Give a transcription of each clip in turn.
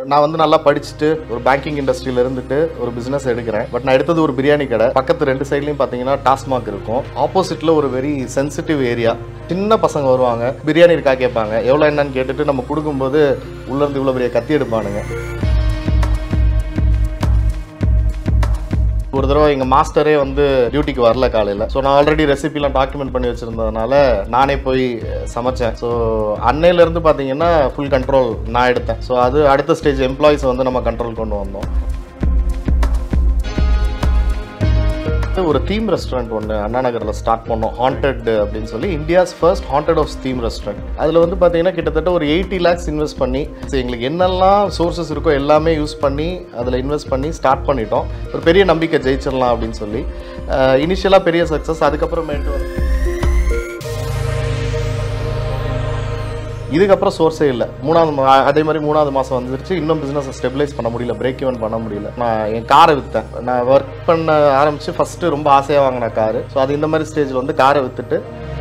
நான் வந்து நல்லா படிச்சுட்டு ஒரு பேங்கிங் இண்டஸ்ட்ரியில இருந்துட்டு ஒரு பிசினஸ் எடுக்கிறேன் பட் நான் எடுத்தது ஒரு பிரியாணி கடை பக்கத்து ரெண்டு சைட்லயும் பாத்தீங்கன்னா டாஸ்மாக் இருக்கும் ஆப்போசிட்ல ஒரு வெரி சென்சிட்டிவ் ஏரியா சின்ன பசங்க வருவாங்க பிரியாணி இருக்கா கேட்பாங்க எவ்வளோ என்னன்னு கேட்டுட்டு நம்ம கொடுக்கும்போது உள்ள இருந்து இவ்வளோ பெரிய கத்தி எடுப்பானுங்க ஒரு தடவை எங்கள் மாஸ்டரே வந்து டியூட்டிக்கு வரல காலையில் ஸோ நான் ஆல்ரெடி ரெசிபிலாம் டாக்குமெண்ட் பண்ணி வச்சுருந்ததுனால நானே போய் சமைச்சேன் ஸோ அன்னையிலேருந்து பார்த்தீங்கன்னா ஃபுல் கண்ட்ரோல் நான் எடுத்தேன் ஸோ அது அடுத்த ஸ்டேஜ் எம்ப்ளாயிஸ் வந்து நம்ம கண்ட்ரோல் கொண்டு வந்தோம் ஒரு தீம் ரெஸ்டாரண்ட் ஒன்று அண்ணா நகரில் ஸ்டார்ட் பண்ணோம் ஹாண்டட் அப்படின்னு சொல்லி India's first haunted of theme restaurant அதில் வந்து பார்த்தீங்கன்னா கிட்டத்தட்ட ஒரு எயிட்டி லேக்ஸ் இன்வெஸ்ட் பண்ணி so எங்களுக்கு என்னெல்லாம் சோர்சஸ் இருக்கோ எல்லாமே யூஸ் பண்ணி அதில் இன்வெஸ்ட் பண்ணி ஸ்டார்ட் பண்ணிட்டோம் ஒரு பெரிய நம்பிக்கை ஜெயிச்சிடலாம் அப்படின்னு சொல்லி இனிஷியலாக பெரிய சக்ஸஸ் அதுக்கப்புறமேட்டு வந்து இதுக்கப்புறம் சோர்ஸே இல்லை மூணாவது மா- அதே மாதிரி மூணாவது மாதம் வந்துருச்சு இன்னும் பிஸ்னஸை ஸ்டெபிலைஸ் பண்ண முடியல பிரேக் ஈவன் பண்ண முடியல நான் என் காரை விற்றேன் நான் ஒர்க் பண்ண ஆரம்பிச்சு ஃபஸ்ட்டு ரொம்ப ஆசையாக வாங்கின காரு ஸோ அது இந்த மாதிரி ஸ்டேஜில் வந்து காரை விற்றுட்டு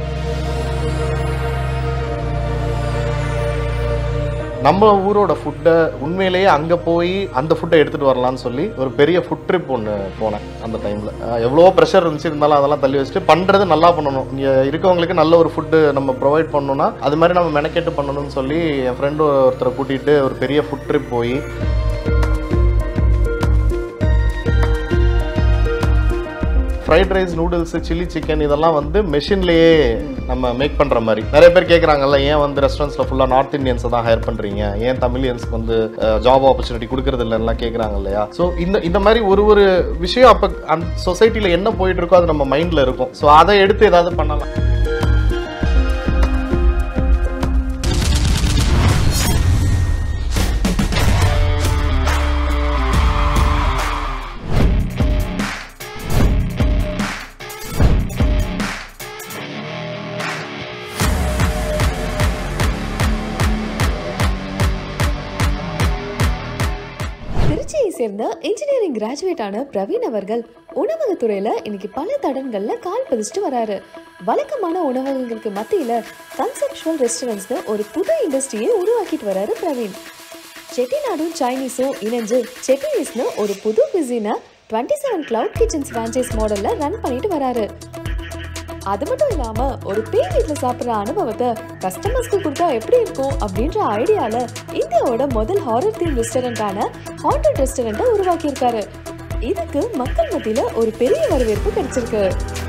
நம்ம ஊரோட ஃபுட்டை உண்மையிலேயே அங்கே போய் அந்த ஃபுட்டை எடுத்துகிட்டு வரலாம்னு சொல்லி ஒரு பெரிய ஃபுட் ட்ரிப் ஒன்று போனேன் அந்த டைமில் எவ்வளோ ப்ரெஷர் இருந்துச்சு இருந்தாலும் அதெல்லாம் தள்ளி வச்சுட்டு பண்ணுறது நல்லா பண்ணணும் இங்கே இருக்கவங்களுக்கு நல்ல ஒரு ஃபுட்டு நம்ம ப்ரொவைட் பண்ணணும்னா அது மாதிரி நம்ம மெனக்கெட்டு பண்ணணும்னு சொல்லி என் ஃப்ரெண்டு ஒருத்தரை கூட்டிகிட்டு ஒரு பெரிய ஃபுட் ட்ரிப் போய் fried rice noodles chilli chicken இதெல்லாம் வந்து மெஷின்லேயே நம்ம மேக் பண்ணுற மாதிரி நிறைய பேர் கேட்குறாங்கல்ல ஏன் வந்து ரெஸ்டாரண்ட்ஸில் ஃபுல்லாக நார்த் இந்தியன்ஸை தான் ஹையர் பண்ணுறீங்க ஏன் தமிழியன்ஸ்க்கு வந்து ஜாப் ஆப்பர்ச்சுனிட்டி கொடுக்கறது இல்லைன்னா கேட்குறாங்க இல்லையா ஸோ இந்த இந்த மாதிரி ஒரு ஒரு விஷயம் அப்போ அந்த சொசைட்டியில் என்ன போயிட்டு இருக்கோ அது நம்ம மைண்டில் இருக்கும் ஸோ அதை எடுத்து ஏதாவது பண்ணலாம் திருச்சியை சேர்ந்த இன்ஜினியரிங் கிராஜுவேட் ஆன பிரவீன் அவர்கள் உணவகத்துறையில இன்னைக்கு பல தடங்கள்ல கால் பதிச்சுட்டு வராரு வழக்கமான உணவகங்களுக்கு மத்தியில கன்செப்சுவல் ரெஸ்டாரண்ட்ஸ்னு ஒரு புது இண்டஸ்ட்ரியை உருவாக்கிட்டு வராரு பிரவீன் செட்டிநாடும் சைனீஸும் இணைஞ்சு செட்டினீஸ்னு ஒரு புது பிஸினை twenty seven cloud kitchens franchise மாடல்ல ரன் பண்ணிட்டு வராரு அது மட்டும் இல்லாம ஒரு பேய் வீட்ல சாப்பிடுற அனுபவத்தை கஸ்டமர்ஸ்க்கு கொடுத்தா எப்படி இருக்கும் அப்படின்ற ஐடியால இந்தியாவோட முதல் ஹாரர் தீம் ரெஸ்டாரண்டான ஹாண்டட் ரெஸ்டாரண்ட்டை உருவாக்கியிருக்காரு இதுக்கு மக்கள் மத்தியில ஒரு பெரிய வரவேற்பு கிடைச்சிருக்கு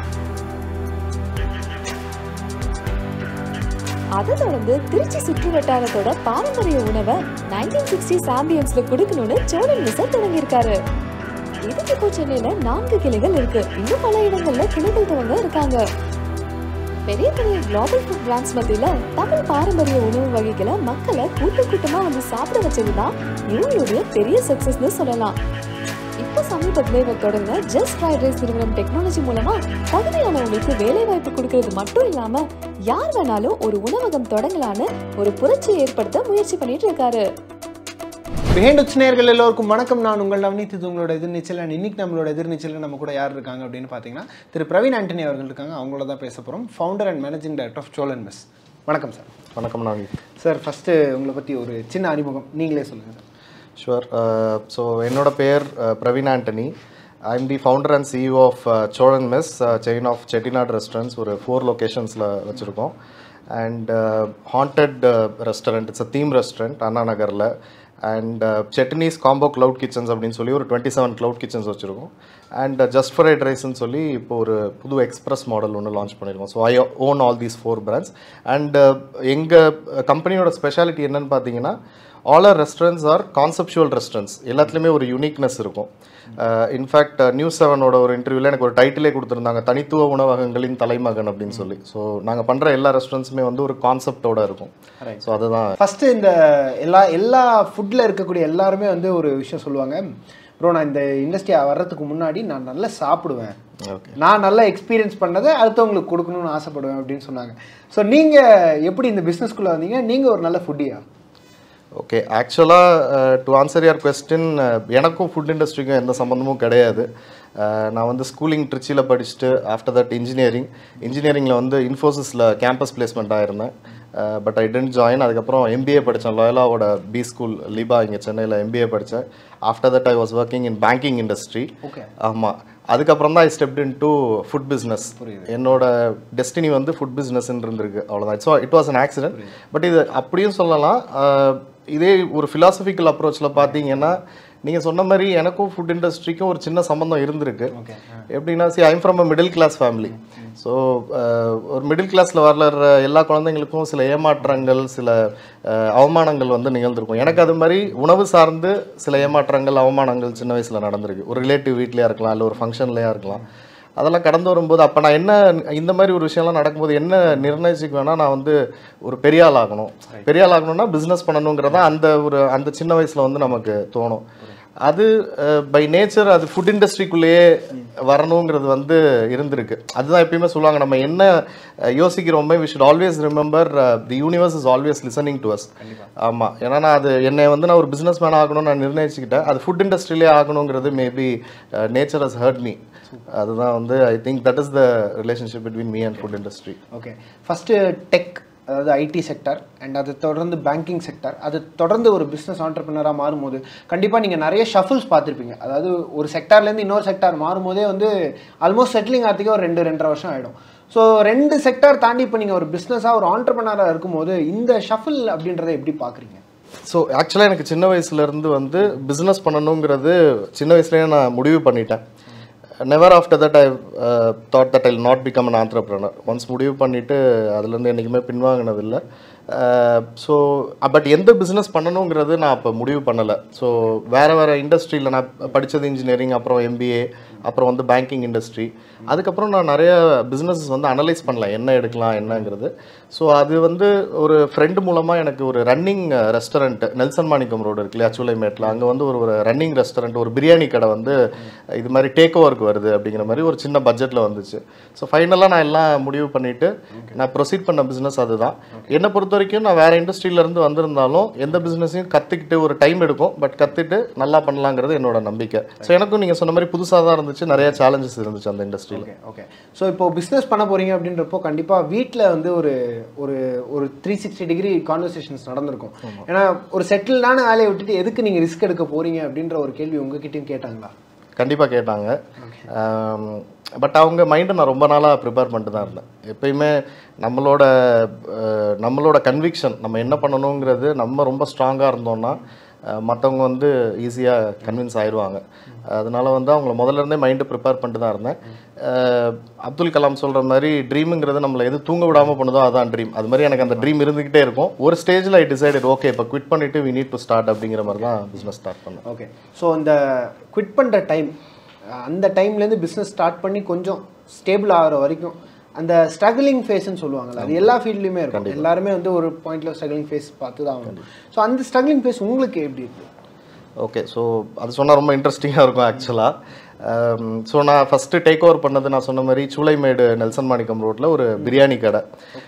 அதை தொடர்ந்து திருச்சி சுற்று வட்டாரத்தோட பாரம்பரிய உணவை நைன்டீன் சிக்ஸ்டி ஆம்பியன்ஸ்ல கொடுக்கணும்னு சோழன் மிஸ்ஸை தொடங்கியிருக்காரு இதுக்கு இப்போ சென்னையில நான்கு கிளைகள் இருக்கு இன்னும் பல இடங்கள்ல கிளைகள் துவங்க இருக்காங்க பெரிய பெரிய குளோபல் ஃபுட் பிராண்ட்ஸ் மத்தியில தமிழ் பாரம்பரிய உணவு வகைகளை மக்களை கூட்ட கூட்டமா வந்து சாப்பிட வச்சதுதான் இவங்களுடைய பெரிய சக்சஸ்னு சொல்லலாம் இப்போ சமீபத்தில் இவர் தொடங்க ஜஸ்ட் ஃப்ரைட் ரைஸ் நிறுவனம் டெக்னாலஜி மூலமா தகுதியானவங்களுக்கு வேலை வாய்ப்பு கொடுக்கறது மட்டும் இல்லாம யார் வேணாலும் ஒரு உணவகம் தொடங்கலான்னு ஒரு புரட்சியை ஏற்படுத்த முயற்சி பண்ணிட்டு இருக்காரு பிஹைண்ட் உச் நேயர்கள் எல்லோருக்கும் வணக்கம் நான் உங்கள் நவனீத் இது உங்களோட எதிர்நீச்சல் அண்ட் இன்னைக்கு நம்மளோட எதிர்நீச்சல் நம்ம கூட யார் இருக்காங்க அப்படின்னு பார்த்தீங்கன்னா திரு பிரவீன் ஆண்டனி அவர்கள் இருக்காங்க அவங்கள தான் பேச போகிறோம் founder and managing director of Chozhan mess வணக்கம் சார் வணக்கம் நான் சார் ஃபஸ்ட்டு உங்களை பற்றி ஒரு சின்ன அறிமுகம் நீங்களே சொல்லுங்கள் சார் ஷுவர் ஸோ என்னோட பேர் uh, Praveen Antony I am the founder and CEO of Chozhan mess chain of Chettinad restaurants ஒரு ஃபோர் லொக்கேஷன்ஸில் வச்சுருக்கோம் and haunted restaurant it's a theme restaurant Anna நகரில் and Chettinese combo cloud kitchens அப்படின்னு சொல்லி ஒரு டுவெண்ட்டி செவன் க்ளவுட் கிச்சன்ஸ் வச்சுருக்கோம் அண்ட் ஜஸ்ட் ஃப்ரைட் ரைஸ்னு சொல்லி இப்போ ஒரு புது எக்ஸ்பிரஸ் மாடல் ஒன்று லான்ச் பண்ணியிருக்கோம் so I own all these four brands and எங்கள் கம்பெனியோட ஸ்பெஷாலிட்டி என்னன்னு பார்த்தீங்கன்னா all our restaurants are conceptual restaurants எல்லாத்துலேயுமே ஒரு யூனிக்னஸ் இருக்கும் இன்ஃபேக்ட் நியூஸ் செவனோட ஒரு இன்டர்வியூவில் எனக்கு ஒரு டைட்டிலே கொடுத்துருந்தாங்க தனித்துவ உணவகங்களின் தலைமகன் அப்படின்னு சொல்லி ஸோ நாங்கள் பண்ணுற எல்லா ரெஸ்டாரண்ட்ஸுமே வந்து ஒரு கான்செப்டோட இருக்கும் ஸோ அதுதான் ஃபஸ்ட்டு இந்த எல்லா எல்லா ஃபுட்டில் இருக்கக்கூடிய எல்லாருமே வந்து ஒரு விஷயம் சொல்லுவாங்க ப்ரோ நான் இந்த இண்டஸ்ட்ரி வர்றதுக்கு முன்னாடி நான் நல்லா சாப்பிடுவேன் ஓகே நான் நல்லா எக்ஸ்பீரியன்ஸ் பண்ணதை அடுத்தவங்களுக்கு கொடுக்கணும்னு ஆசைப்படுவேன் அப்படின்னு சொன்னாங்க ஸோ நீங்கள் எப்படி இந்த பிஸ்னஸ்க்குள்ளே வந்தீங்க நீங்கள் ஒரு நல்ல ஃபுட்டியா ஓகே ஆக்சுவலாக டு ஆன்சர் யுவர் கொஸ்டின் எனக்கும் ஃபுட் இண்டஸ்ட்ரிக்கும் எந்த சம்மந்தமும் கிடையாது அஹ், நான் வந்து ஸ்கூலிங் ட்ரிச்சியில் படிச்சுட்டு ஆஃப்டர் தட் இன்ஜினியரிங் இன்ஜினியரிங்கில் வந்து இன்ஃபோசிஸில் கேம்பஸ் பிளேஸ்மெண்ட் ஆயிருந்தேன் பட் ஐ டென்ட் ஜாயின் அதுக்கப்புறம் எம்பிஏ படித்தேன் லோயலாவோட பி ஸ்கூல் லீபா இங்கே சென்னையில் எம்பிஏ படித்தேன் after that I was working in banking industry okay ஆமாம் அதுக்கப்புறம் தான் I stepped in to food business என்னோட டெஸ்டினி வந்து ஃபுட் பிஸ்னஸ்ன்னு இருந்திருக்கு அவ்வளோதான் so it was an accident but இது அப்படியும் சொல்லலாம் ஆஹ் இதே ஒரு ஃபிலாசபிக்கல் அப்ரோச்சில் பார்த்தீங்கன்னா நீங்கள் சொன்ன மாதிரி எனக்கும் ஃபுட் இண்டஸ்ட்ரிக்கும் ஒரு சின்ன சம்மந்தம் இருந்திருக்கு ஓகே எப்படின்னா see I'm from a middle class family so ஒரு மிடில் கிளாஸில் வளர்ற எல்லா குழந்தைங்களுக்கும் சில ஏமாற்றங்கள் சில அஹ், அவமானங்கள் வந்து நிகழ்ந்திருக்கும் எனக்கு அது மாதிரி உணவு சார்ந்து சில ஏமாற்றங்கள் அவமானங்கள் சின்ன வயசில் நடந்திருக்கு ஒரு ரிலேட்டிவ் வீட்லேயா இருக்கலாம் இல்லை ஒரு ஃபங்க்ஷன்லேயா இருக்கலாம் அதெல்லாம் கடந்து வரும்போது அப்போ நான் என்ன இந்த மாதிரி ஒரு விஷயம்லாம் நடக்கும்போது என்ன நிர்ணயிச்சுக்குவேன்னா நான் வந்து ஒரு பெரிய ஆள் ஆகணும் பெரிய ஆள் ஆகணும்னா பிஸ்னஸ் பண்ணணுங்கிறதா அந்த ஒரு அந்த சின்ன வயசில் வந்து நமக்கு தோணும் அது பை நேச்சர் அது ஃபுட் இண்டஸ்ட்ரிக்குள்ளேயே வரணுங்கிறது வந்து இருந்திருக்கு அதுதான் எப்பயுமே சொல்லுவாங்க நம்ம என்ன அஹ், யோசிக்கிறோமே we should always remember the universe is always listening to us ஆமாம் ஏன்னா நான் அது என்னை வந்து நான் ஒரு பிஸ்னஸ் மேன் ஆகணும்னு நான் நிர்ணயிச்சுக்கிட்டேன் அது ஃபுட் இண்டஸ்ட்ரியிலே ஆகணுங்கிறது maybe nature has heard me அதுதான் வந்து I think that is the relationship between me and food industry okay first tech அதாவது ஐடி செக்டர் அண்ட் அது தொடர்ந்து பேங்கிங் செக்டர் அது தொடர்ந்து ஒரு பிஸ்னஸ் ஆண்டர்பிரினராக மாறும்போது கண்டிப்பாக நீங்கள் நிறைய ஷஃபிள்ஸ் பார்த்துருப்பீங்க அதாவது ஒரு செக்டார்லேருந்து இன்னொரு செக்டார் மாறும்போதே வந்து ஆல்மோஸ்ட் செட்டிலிங் ஆகிறதுக்கே ஒரு ரெண்டு ரெண்டரை வருஷம் ஆகிடும் ஸோ ரெண்டு செக்டார் தாண்டி இப்போ நீங்கள் ஒரு பிஸ்னஸாக ஒரு ஆண்டர்பிரினராக இருக்கும்போது இந்த ஷஃபிள் அப்படின்றத எப்படி பார்க்குறீங்க ஸோ ஆக்சுவலாக எனக்கு சின்ன வயசுலேருந்து வந்து பிஸ்னஸ் பண்ணணுங்கிறது சின்ன வயசுலேயே நான் முடிவு பண்ணிட்டேன் never after that I thought that I not become an entrepreneur once முடிவு பண்ணிவிட்டு அதுலேருந்து என்றைக்குமே பின்வாங்கினதில்லை ஸோ பட் எந்த பிஸ்னஸ் பண்ணணுங்கிறது நான் அப்போ முடிவு பண்ணலை ஸோ வேறு வேறு இண்டஸ்ட்ரியில் நான் படித்தது இன்ஜினியரிங் அப்புறம் எம்பிஏ அப்புறம் வந்து பேங்கிங் இண்டஸ்ட்ரி அதுக்கப்புறம் நான் நிறைய பிஸ்னஸஸ் வந்து அனலைஸ் பண்ணல என்ன எடுக்கலாம் என்னங்கிறது ஸோ அது வந்து ஒரு ஃப்ரெண்டு மூலமாக எனக்கு ஒரு running restaurant Nelson Manickam road இருக்கு இல்லையா சூளைமேட்டில் அங்கே வந்து ஒரு ஒரு ரன்னிங் ரெஸ்டாரண்ட் ஒரு பிரியாணி கடை வந்து இது மாதிரி டேக் ஓவருக்கு வருது அப்படிங்கிற மாதிரி ஒரு சின்ன பட்ஜெட்டில் வந்துச்சு ஸோ ஃபைனலாக நான் எல்லாம் முடிவு பண்ணிவிட்டு நான் ப்ரொசீட் பண்ண பிஸ்னஸ் அதுதான் என்னை பொறுத்த வரைக்கும் நான் வேறு இண்டஸ்ட்ரியிலேருந்து வந்திருந்தாலும் எந்த பிஸ்னஸையும் கற்றுக்கிட்டு ஒரு டைம் எடுக்கும் பட் கற்றுட்டு நல்லா பண்ணலாங்கிறது என்னோட நம்பிக்கை ஸோ எனக்கும் நீங்கள் சொன்ன மாதிரி புதுசாக தான் இருந்துச்சு நிறைய சேலஞ்சஸ் இருந்துச்சு அந்த இண்டஸ்ட்ரியில் ஓகே ஓகே ஸோ இப்போ பிஸ்னஸ் பண்ண போறீங்க அப்படின்றப்போ கண்டிப்பாக வீட்டில் வந்து ஒரு ஒரு ஒரு த்ரீ சிக்ஸ்டி டிகிரி கான்வர்சேஷன்ஸ் நடந்திருக்கும் ஏன்னா ஒரு செட்டில்டான வேலையை விட்டுட்டு எதுக்கு நீங்கள் ரிஸ்க் எடுக்க போறீங்க அப்படின்ற ஒரு கேள்வி உங்ககிட்டயும் கேட்டாங்களா கண்டிப்பாக கேட்டாங்க பட் அவங்க மைண்டை நான் ரொம்ப நாளாக ப்ரிப்பேர் பண்ணிட்டு தான் இருந்தேன் எப்பயுமே நம்மளோட அஹ், நம்மளோட கன்விக்ஷன் நம்ம என்ன பண்ணணுங்கிறது நம்ம ரொம்ப ஸ்ட்ராங்காக இருந்தோம்னா மற்றவங்க வந்து ஈஸியாக கன்வின்ஸ் ஆயிடுவாங்க அதனால வந்து அவங்கள முதல்ல இருந்தே மைண்டு ப்ரிப்பேர் பண்ணிட்டு தான் இருந்தேன் அஹ், அப்துல் கலாம் சொல்கிற மாதிரி ட்ரீமுங்கிறது நம்மளை எது தூங்க விடாமல் பண்ணுதோ அதான் ட்ரீம் அது மாதிரி எனக்கு அந்த ட்ரீம் இருந்துக்கிட்டே இருக்கும் ஒரு ஸ்டேஜில் ஐ டிசைடட் ஓகே இப்போ குவிட் பண்ணிவிட்டு வி நீட் டு ஸ்டார்ட் அப்படிங்கிற மாதிரி தான் பிஸ்னஸ் ஸ்டார்ட் பண்ணேன் ஓகே ஸோ இந்த குவிட் பண்ணுற டைம் அந்த டைம்லேருந்து பிஸ்னஸ் ஸ்டார்ட் பண்ணி கொஞ்சம் ஸ்டேபிள் ஆகிற வரைக்கும் அந்த ஸ்ட்ரகிளிங் ஃபேஸ்ன்னு சொல்லுவாங்கல்ல அது எல்லா ஃபீல்ட்லையுமே இருக்கும் எல்லாருமே வந்து ஒரு பாயிண்ட்ல ஸ்ட்ரகிளிங் ஃபேஸ் பார்த்து தான் ஆகணும் ஸோ அந்த ஸ்ட்ரகிளிங் ஃபேஸ் உங்களுக்கு எப்படி இருக்கு ஓகே ஸோ அது சொன்னால் ரொம்ப இன்ட்ரெஸ்டிங்காக இருக்கும் ஆக்சுவலாக ஸோ நான் ஃபஸ்ட்டு டேக் ஓவர் பண்ணது நான் சொன்ன மாதிரி சூளைமேடு நெல்சன் மாணிக்கம் ரோட்டில் ஒரு பிரியாணி கடை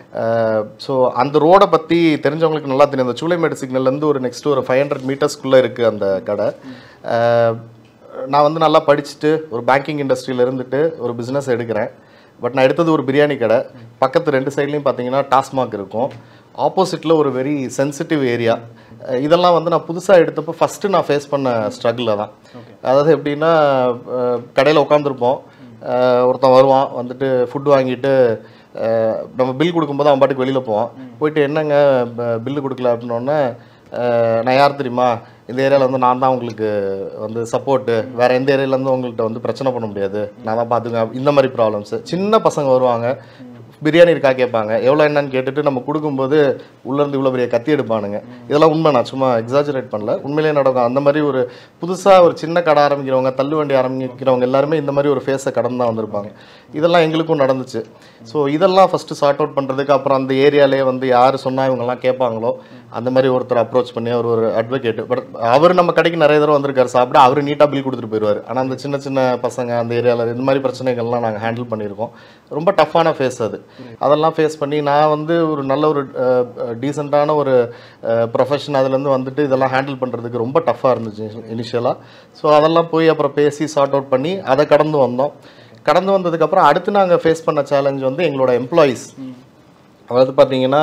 ஸோ அந்த ரோடை பற்றி தெரிஞ்சவங்களுக்கு நல்லா தெரியும் அந்த சூளைமேடு சிக்னல்லேருந்து ஒரு நெக்ஸ்ட் ஒரு ஃபைவ் ஹண்ட்ரட் மீட்டர்ஸ்க்குள்ளே இருக்குது அந்த கடை அஹ், நான் வந்து நல்லா படிச்சுட்டு ஒரு பேங்கிங் இண்டஸ்ட்ரியில் இருந்துட்டு ஒரு பிஸ்னஸ் எடுக்கிறேன் பட் நான் எடுத்தது ஒரு பிரியாணி கடை பக்கத்து ரெண்டு சைட்லேயும் பார்த்தீங்கன்னா டாஸ்மாக் இருக்கும் ஆப்போசிட்டில் ஒரு வெரி சென்சிட்டிவ் ஏரியா இதெல்லாம் வந்து நான் புதுசாக எடுத்தப்போ ஃபஸ்ட்டு நான் ஃபேஸ் பண்ண ஸ்ட்ரகிளில் தான் அதாவது எப்படின்னா கடையில் உட்காந்துருப்போம் ஒருத்தன் வருவான் வந்துட்டு ஃபுட் வாங்கிட்டு அஹ், நம்ம பில் கொடுக்கும்போது அவன் பாட்டுக்கு வெளியில் போவான் போயிட்டு என்னங்க பில்லு கொடுக்கல அப்படின்னோடனே நான் யார் தெரியுமா இந்த ஏரியாவில் வந்து நான் தான் உங்களுக்கு வந்து சப்போர்ட்டு வேறு எந்த ஏரியாவிலேருந்து உங்கள்கிட்ட வந்து பிரச்சனை பண்ண முடியாது நான் தான் பார்த்துங்க இந்த மாதிரி ப்ராப்ளம்ஸு சின்ன பசங்க வருவாங்க பிரியாணி இருக்கா கேட்பாங்க எவ்வளோ என்னன்னு கேட்டுட்டு நம்ம கொடுக்கும்போது உள்ளேருந்து இவ்வளோ பெரிய கத்தி எடுப்பானுங்க இதெல்லாம் உண்மை நான் சும்மா எக்ஸாஜரேட் பண்ணல உண்மையிலேயே நடக்கும் அந்த மாதிரி ஒரு புதுசாக ஒரு சின்ன கடை ஆரம்பிக்கிறவங்க தள்ளு வண்டி ஆரம்பிக்கிறவங்க எல்லாருமே இந்த மாதிரி ஒரு ஃபேஸை கடந்து தான் வந்திருப்பாங்க இதெல்லாம் எங்களுக்கும் நடந்துச்சு ஸோ இதெல்லாம் ஃபஸ்ட்டு சார்ட் அவுட் பண்ணுறதுக்கு அப்புறம் அந்த ஏரியாலே வந்து யார் சொன்னால் இவங்கெல்லாம் கேட்பாங்களோ அந்த மாதிரி ஒருத்தர் அப்ரோச் பண்ணி அவர் ஒரு அட்வொகேட் பட் அவர் நம்ம கடைக்கு நிறைய தடவை வந்திருக்காரு சாப்பிட அவர் நீட்டாக பில் கொடுத்துட்டு போயிடுவார் ஆனால் அந்த சின்ன சின்ன பசங்க அந்த ஏரியாவில் இந்த மாதிரி பிரச்சனைகள்லாம் நாங்கள் ஹேண்டில் பண்ணியிருக்கோம் ரொம்ப டஃப்பான ஃபேஸ் அது அதெல்லாம் ஃபேஸ் பண்ணி நான் வந்து ஒரு நல்ல ஒரு டீசெண்டான ஒரு ப்ரொஃபஷன் அதுலேருந்து வந்துட்டு இதெல்லாம் ஹேண்டில் பண்ணுறதுக்கு ரொம்ப டஃப்பாக இருந்துச்சு இனிஷியலாக ஸோ அதெல்லாம் போய் அப்புறம் பேசி சார்ட் அவுட் பண்ணி அதை கடந்து வந்தோம் கடந்து வந்ததுக்கப்புறம் அடுத்து நாங்கள் ஃபேஸ் பண்ண சேலஞ்ச் வந்து எங்களோட எம்ப்ளாயீஸ் அதாவது பார்த்தீங்கன்னா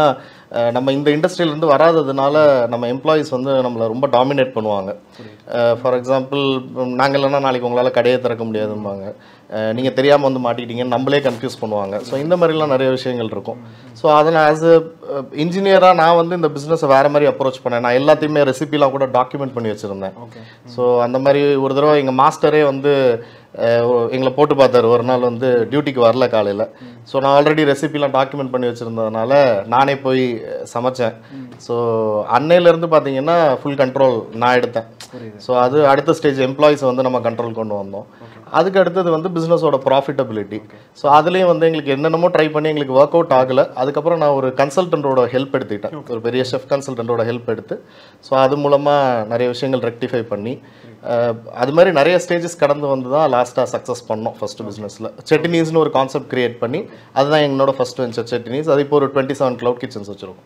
அஹ், நம்ம இந்த இண்டஸ்ட்ரியிலேருந்து வராததுனால நம்ம எம்ப்ளாயீஸ் வந்து நம்மளை ரொம்ப டாமினேட் பண்ணுவாங்க ஃபார் எக்ஸாம்பிள் நாங்கள் இல்லைன்னா நாளைக்கு உங்களால் கடையை திறக்க முடியாதும்பாங்க நீங்கள் தெரியாமல் வந்து மாட்டிக்கிட்டீங்கன்னு நம்மளே கன்ஃபியூஸ் பண்ணுவாங்க ஸோ இந்த மாதிரிலாம் நிறைய விஷயங்கள் இருக்கும் ஸோ அதில் ஆஸ் அ இன்ஜினியராக நான் வந்து இந்த பிஸ்னஸை வேறு மாதிரி அப்ரோச் பண்ணேன் நான் எல்லாத்தையுமே ரெசிபிலாம் கூட டாக்குமெண்ட் பண்ணி வச்சுருந்தேன் ஓகே ஸோ அந்த மாதிரி ஒரு தடவை எங்கள் மாஸ்டரே வந்து அஹ், ஒ- எங்களை போட்டு பார்த்தாரு ஒரு நாள் வந்து டியூட்டிக்கு வரல காலையில் ஸோ நான் ஆல்ரெடி ரெசிபிலாம் டாக்குமெண்ட் பண்ணி வச்சுருந்ததுனால நானே போய் அஹ், சமைச்சேன் ஸோ அன்னையிலேருந்து பார்த்தீங்கன்னா ஃபுல் கண்ட்ரோல் நான் எடுத்தேன் புரியுது ஸோ அது அடுத்த ஸ்டேஜ் எம்ப்ளாயிஸை வந்து நம்ம கண்ட்ரோல் கொண்டு வந்தோம் அதுக்கு அடுத்தது வந்து பிஸ்னஸோட ப்ராஃபிட்டபிலிட்டி ஸோ அதுலேயும் வந்து எங்களுக்கு என்னென்னமோ ட்ரை பண்ணி எங்களுக்கு ஒர்க் அவுட் ஆகலை அதுக்கப்புறம் நான் ஒரு கன்சல்டன்ட்டோட ஹெல்ப் எடுத்துக்கிட்டேன் ஒரு பெரிய செஃப் கன்சல்டன்ட்டோட ஹெல்ப் எடுத்து ஸோ அது மூலமாக நிறைய விஷயங்கள் ரெக்டிஃபை பண்ணி அஹ், அது மாதிரி நிறைய ஸ்டேஜஸ் கடந்து வந்து தான் லாஸ்ட்டாக சக்ஸஸ் பண்ணோம் ஃபர்ஸ்ட் பிஸ்னஸில் செட்டினீஸ்னு ஒரு கான்செப்ட் கிரியேட் பண்ணி அதுதான் எங்களோட ஃபர்ஸ்ட் வெஞ்சர் செட்டினீஸ் அது இப்போ ஒரு டுவெண்ட்டி செவன் க்ளவுட் கிச்சன்ஸ் வச்சிருக்கோம்